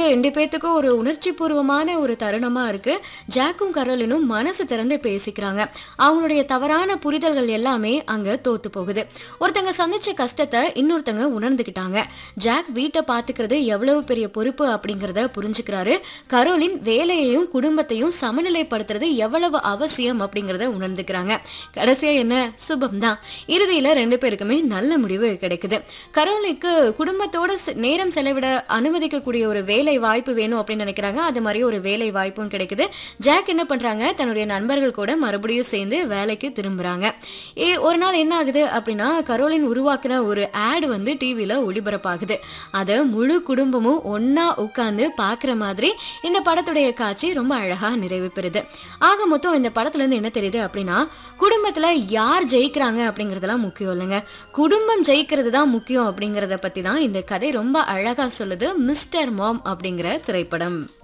ரெண்டு பேத்துக்கும் ஒரு உணர்ச்சி பூர்வமான ஒரு தருணமா இருக்கு ஜாக்கும் கரோலினும் மனசு திறந்து பேசிக்கிறாங்க அவங்களுடைய தவறான புரிதல்கள் எல்லாமே அங்க தோத்து போகுது ஒருத்தங்க சந்திச்ச கஷ்டத்தை இன்னொருத்தங்க உணர்ந்துக்கிட்டாங்க ஜாக் வீட்டை பாத்துக்கிறது எவ்வளவு பெரிய பொறுப்பு அப்படிங்கறத புரிஞ்சுக்கிறாரு கரோலின் வேலையையும் குடும்பத்தையும் சமநிலைப்படுத்துறது எவ்வளவு அவசியம் அப்படிங்கறத உணர்ந்துக்கிறாங்க கடைசியா என்ன சுபம் தான் இறுதியில ரெண்டு பேருக்குமே நல்ல முடிவு கிடைக்குது கரோலிக்கு குடும்பத்தோட செ- நேரம் செலவிட அனுமதிக்கக்கூடிய ஒரு வேலை வாய்ப்பு வேணும் அப்படின்னு நினைக்கிறாங்க அது மாதிரி ஒரு வேலை வாய்ப்பும் கிடைக்குது ஜாக் என்ன பண்றாங்க தன்னுடைய நண்பர்கள் கூட மறுபடியும் சேர்ந்து வேலைக்கு திரும்புறாங்க ஏ ஒரு நாள் என்ன ஆகுது அப்படின்னா கரோலின் உருவாக்குன ஒரு ஆட் வந்து டிவியில ஒளிபரப்பாகுது அதை முழு குடும்பமும் ஒண்ணா உட்கார்ந்து பார்க்குற மாதிரி இந்த படத்துடைய காட்சி ரொம்ப அழகா நிறைவு பெறுது ஆக மொத்தம் இந்த படத்துல இருந்து என்ன தெரியுது அப்படின்னா குடும்பத்துல யார் ஜெயிக்கிறாங்க அப்படிங்கறதெல்லாம் முக்கியம் இல்லைங்க குடும்பம் ஜெயிக்கிறது தான் முக்கியம் அப்படிங்கறத பத்தி தான் இந்த கதை ரொம்ப அழகா சொல்லுது மிஸ்டர் மாம் அப்படிங்கிற திரைப்படம்